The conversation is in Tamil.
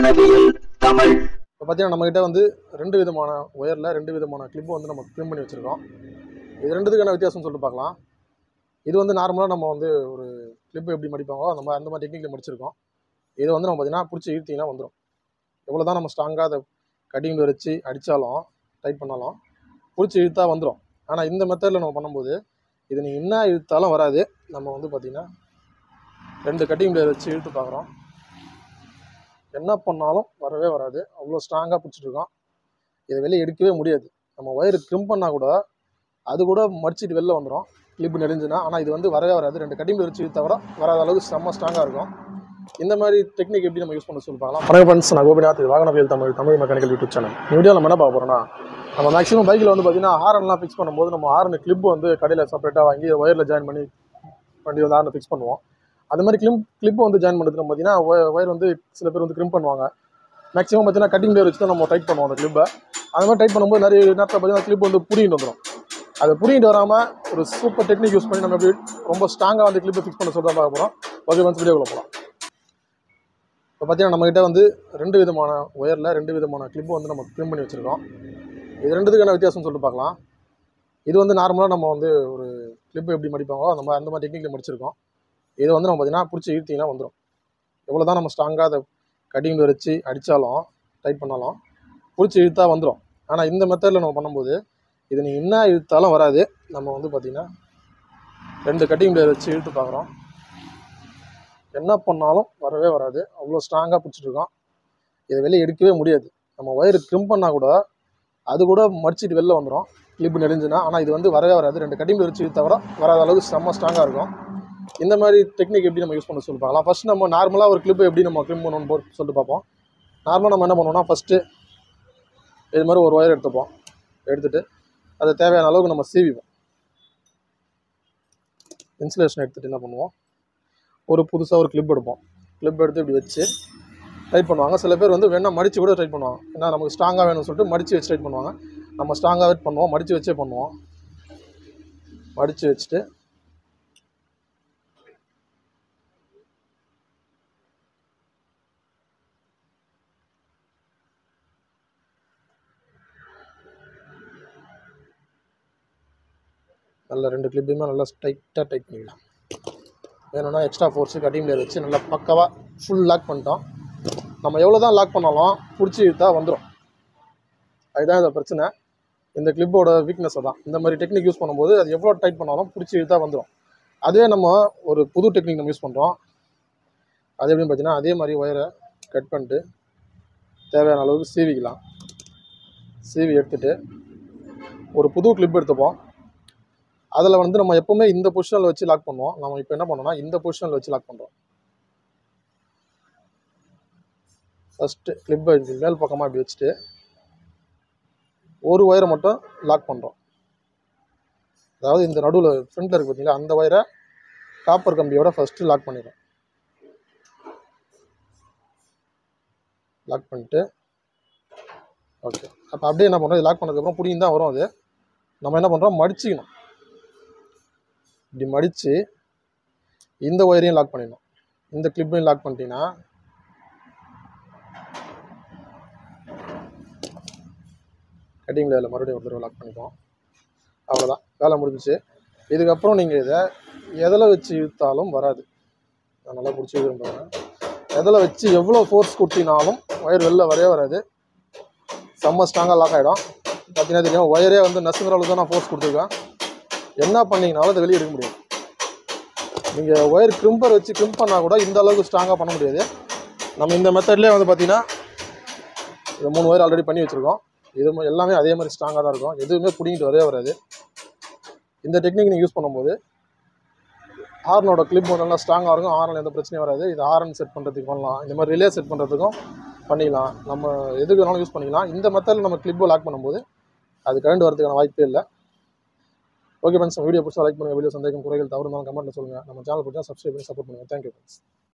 வானவியல் தமிழ் இப்போ பார்த்தீங்கன்னா நம்மகிட்ட வந்து ரெண்டு விதமான ஒயரில் ரெண்டு விதமான கிளிப்பு வந்து நம்ம ட்ரிம் பண்ணி வச்சுருக்கோம் இது ரெண்டுத்துக்கான வித்தியாசம் சொல்லிட்டு பார்க்கலாம் இது வந்து நார்மலாக நம்ம வந்து ஒரு கிளிப்பு எப்படி மடிப்பாங்களோ அந்த மாதிரி அந்த மாதிரி டெக்னிக்கில் மடிச்சிருக்கோம் இது வந்து நம்ம பார்த்தீங்கன்னா பிடிச்சி இழுத்தீங்கன்னா வந்துடும் எவ்வளோ தான் நம்ம ஸ்ட்ராங்காக அதை கட்டிங் வச்சு அடித்தாலும் டைட் பண்ணாலும் பிடிச்சி இழுத்தா வந்துடும் ஆனால் இந்த மெத்தடில் நம்ம பண்ணும்போது இது நீ என்ன இழுத்தாலும் வராது நம்ம வந்து பார்த்திங்கன்னா ரெண்டு கட்டிங் பிளேயர் வச்சு இழுத்து பார்க்குறோம் என்ன பண்ணாலும் வரவே வராது அவ்வளோ ஸ்ட்ராங்காக பிடிச்சிட்ருக்கோம் இதை வெளியே எடுக்கவே முடியாது நம்ம ஒயர் க்ரிம் பண்ணால் கூட அது கூட மடிச்சிட்டு வெளில வந்துடும் கிளிப்பு நெறிஞ்சுனா ஆனால் இது வந்து வரவே வராது ரெண்டு கட்டிங் வச்சு தவிர வராத அளவுக்கு செம்ம ஸ்ட்ராங்காக இருக்கும் இந்த மாதிரி டெக்னிக் எப்படி நம்ம யூஸ் பண்ண சொல்லி பார்க்கலாம் வணக்கம் ஃப்ரெண்ட்ஸ் நான் கோபிநாத் இது வாகனவியல் Tamil Tamil mechanical YouTube channel இந்த வீடியோ நம்ம என்ன பார்க்க போகிறோம்னா நம்ம மேக்ஸிமம் பைக்கில் வந்து பார்த்தீங்கன்னா ஹாரன்லாம் ஃபிக்ஸ் பண்ணும்போது நம்ம ஹாரன் கிளிப் வந்து கடையில் செப்பரேட்டாக வாங்கி ஒயரில் ஜாயின் பண்ணி வண்டி வந்து ஹாரனை ஃபிக்ஸ் பண்ணுவோம் அது மாதிரி கிளிப் கிளிப் வந்து ஜாயின் பண்ணுறதுக்கு நம்ம பார்த்தீங்கன்னா ஒயர் வந்து சில பேர் வந்து க்ரிம் பண்ணுவாங்க மேக்ஸிமம் பார்த்தீங்கன்னா கட்டிங் பிளேயர் வச்சு தான் நம்ம டைட் பண்ணுவோம் அந்த கிளிப்பை அந்த மாதிரி டைட் பண்ணும்போது நிறைய நேரத்தில் பார்த்தீங்கன்னா கிளிப் வந்து புடிங்கிட்டு வந்துடும் அதை புடிங்கிட்டு வராமல் ஒரு சூப்பர் டெக்னிக் யூஸ் பண்ணி நம்ம எப்படி ரொம்ப ஸ்ட்ராங்காக வந்து கிளிப்பை ஃபிக்ஸ் பண்ண சொல்லிட்டு பார்க்க போகிறோம் ஓகே வந்து வீடியோவில் போகலாம் இப்போ பார்த்தீங்கன்னா நம்மகிட்ட வந்து ரெண்டு விதமான ஒயரில் ரெண்டு விதமான கிளிப்பு வந்து நம்ம க்ளீன் பண்ணி வச்சுருக்கோம் இது ரெண்டுத்துக்கான வித்தியாசம் சொல்லிட்டு பார்க்கலாம் இது வந்து நார்மலாக நம்ம வந்து ஒரு கிளிப்பு எப்படி மடிப்பாங்களோ அந்த மாதிரி அந்த மாதிரி டெக்னிக்கில் மடிச்சிருக்கோம் இது வந்து நம்ம பார்த்தீங்கன்னா பிடிச்சி இழுத்தீங்கன்னா வந்துடும் எவ்வளோ தான் நம்ம ஸ்ட்ராங்காக அதை கட்டிங் வச்சு அடித்தாலும் டைட் பண்ணாலும் பிடிச்சி இழுத்தா வந்துடும் ஆனால் இந்த மெத்தடில் நம்ம பண்ணும்போது இது நீ என்ன இழுத்தாலும் வராது நம்ம வந்து பார்த்திங்கன்னா ரெண்டு கட்டிங் பிளேயர் வச்சு இழுத்து பார்க்குறோம் என்ன பண்ணாலும் வரவே வராது அவ்வளோ ஸ்ட்ராங்காக பிடிச்சிட்ருக்கோம் இதை வெளியே எடுக்கவே முடியாது நம்ம ஒயர் க்ரிம் பண்ணால் கூட அது கூட மடிச்சிட்டு வெளில வந்துடும் கிளிப்பு நெறிஞ்சுனா ஆனால் இது வந்து வரவே வராது ரெண்டு கட்டிங் பிளேயர் வச்சு தவிர வராத அளவுக்கு செம்ம ஸ்ட்ராங்காக இருக்கும் இந்த மாதிரி டெக்னிக் எப்படி நம்ம யூஸ் பண்ண சொல்லி பார்க்கலாம் ஃபஸ்ட் நம்ம நார்மலாக ஒரு கிளிப்பு எப்படி நம்ம க்ளிம் பண்ணணும்னு போட்டு சொல்லிட்டு பார்ப்போம் நார்மலாக நம்ம என்ன பண்ணுவோம்னா ஃபஸ்ட்டு இது மாதிரி ஒரு ஒயர் எடுத்துப்போம் எடுத்துகிட்டு அது தேவையான அளவுக்கு நம்ம சீவிப்போம் இன்சுலேஷன் எடுத்துகிட்டு என்ன பண்ணுவோம் ஒரு புதுசாக ஒரு கிளிப் எடுப்போம் கிளிப் எடுத்து இப்படி வச்சு டைட் பண்ணுவாங்க சில பேர் வந்து வேணால் மடித்து கூட டைட் பண்ணுவாங்க ஏன்னா நமக்கு ஸ்ட்ராங்காக வேணும்னு சொல்லிட்டு மடித்து வச்சு டைட் பண்ணுவாங்க நம்ம ஸ்ட்ராங்காகவே பண்ணுவோம் மடித்து வச்சே பண்ணுவோம் மடித்து வச்சுட்டு நல்லா ரெண்டு கிளிப்பையுமே நல்லா டைட்டாக டைட் பண்ணிக்கலாம் வேணும்னா எக்ஸ்ட்ரா ஃபோர்ஸு கட்டிங் பிளேயர் வச்சு நல்லா பக்காவாக ஃபுல் லாக் பண்ணிட்டோம் நம்ம எவ்வளோ தான் லாக் பண்ணாலும் பிடிச்சி இழுத்தா வந்துடும் அதுதான் இந்த பிரச்சனை இந்த கிளிப்போட வீக்னஸ் தான் இந்த மாதிரி டெக்னிக் யூஸ் பண்ணும்போது அது எவ்வளோ டைட் பண்ணாலும் பிடிச்சி இழுத்தா வந்துடும் அதுவே நம்ம ஒரு புது டெக்னிக் நம்ம யூஸ் பண்ணுறோம் அது எப்படின்னு பார்த்தீங்கன்னா அதே மாதிரி ஒயரை கட் பண்ணிட்டு தேவையான அளவுக்கு சீவிக்கலாம் சீவி எடுத்துகிட்டு ஒரு புது கிளிப் எடுத்துப்போம் அதில் வந்து நம்ம எப்போவுமே இந்த பொசிஷனில் வச்சு லாக் பண்ணுவோம் நம்ம இப்போ என்ன பண்ணோம்னா இந்த பொசிஷனில் வச்சு லாக் பண்ணுறோம் ஃபஸ்ட்டு கிளிப்பை மேல் பக்கமாக இப்படி வச்சுட்டு ஒரு ஒயரை மட்டும் லாக் பண்ணுறோம் அதாவது இந்த நடுவில் ஃப்ரண்ட்டில் இருக்கு பார்த்தீங்களா அந்த ஒயரை காப்பர் கம்பியோட ஃபஸ்ட்டு லாக் பண்ணிடுறோம் லாக் பண்ணிட்டு ஓகே அப்போ அப்படியே என்ன பண்ணுறோம் இது லாக் பண்ணதுக்கப்புறம் பிடிங்கி தான் வரும் அது நம்ம என்ன பண்ணுறோம் மடிச்சிக்கணும் இப்படி மடித்து இந்த ஒயரையும் லாக் பண்ணிடணும் இந்த கிளிப்பையும் லாக் பண்ணிட்டீங்கன்னா கட்டிங் லேயரில் மறுபடியும் ஒரு தடவை லாக் பண்ணிப்போம் அவ்வளோதான் வேலை முடிஞ்சிச்சு இதுக்கப்புறம் நீங்கள் இதை எதில் வச்சு இழுத்தாலும் வராது நான் நல்லா பிடிச்சி விரும்புகிறேன் எதில் வச்சு எவ்வளோ ஃபோர்ஸ் கொடுத்தினாலும் ஒயர் வெளில வரவே வராது செம்ம ஸ்ட்ராங்காக லாக் ஆகிடும் பார்த்தீங்கன்னா தெரியும் ஒயரே வந்து நசுங்கிற அளவுக்கு தான் நான் ஃபோர்ஸ் கொடுத்துருக்கேன் என்ன பண்ணீங்கனாலும் அதை வெளியே எடுக்க முடியாது நீங்கள் ஒயர் கிரிம்பர் வச்சு கிரிம்ப் பண்ணால் கூட இந்த அளவுக்கு ஸ்ட்ராங்காக பண்ண முடியாது நம்ம இந்த மெத்தட்லேயே வந்து பார்த்தீங்கன்னா இது மூணு ஒயர் ஆல்ரெடி பண்ணி வச்சுருக்கோம் இது ம- எல்லாமே அதே மாதிரி ஸ்ட்ராங்காக தான் இருக்கும் எதுவுமே பிடிங்கிட்டு வரவே வராது இந்த டெக்னிக் நீங்கள் யூஸ் பண்ணும்போது ஹார்னோட கிளிப் நல்லா ஸ்ட்ராங்காக இருக்கும் ஹார்னில் எந்த பிரச்சனையும் வராது இது ஹார்ன் செட் பண்ணுறதுக்கு பண்ணலாம் இந்த மாதிரி ரிலே செட் பண்ணுறதுக்கும் பண்ணிக்கலாம் நம்ம எதுக்கு வேணாலும் யூஸ் பண்ணிக்கலாம் இந்த மெத்தடில் நம்ம கிளிப்பை லாக் பண்ணும்போது அது கரண்ட் வரதுக்கான வாய்ப்பே இல்லை ஓகே ஃப்ரெண்ட்ஸ் வீடியோ பிடிச்சா லைக் பண்ணுங்கள் வீடியோ சந்தேகம் குறைகள் தவறு இருந்தாலும் கமெண்ட்டில் சொல்லுங்கள் நம்ம சேனல் பிடிச்சா சப்ஸ்கிரைப் பண்ணி சப்போர்ட் பண்ணுங்கள் தேங்க்யூ ஃப்ரெண்ட்ஸ்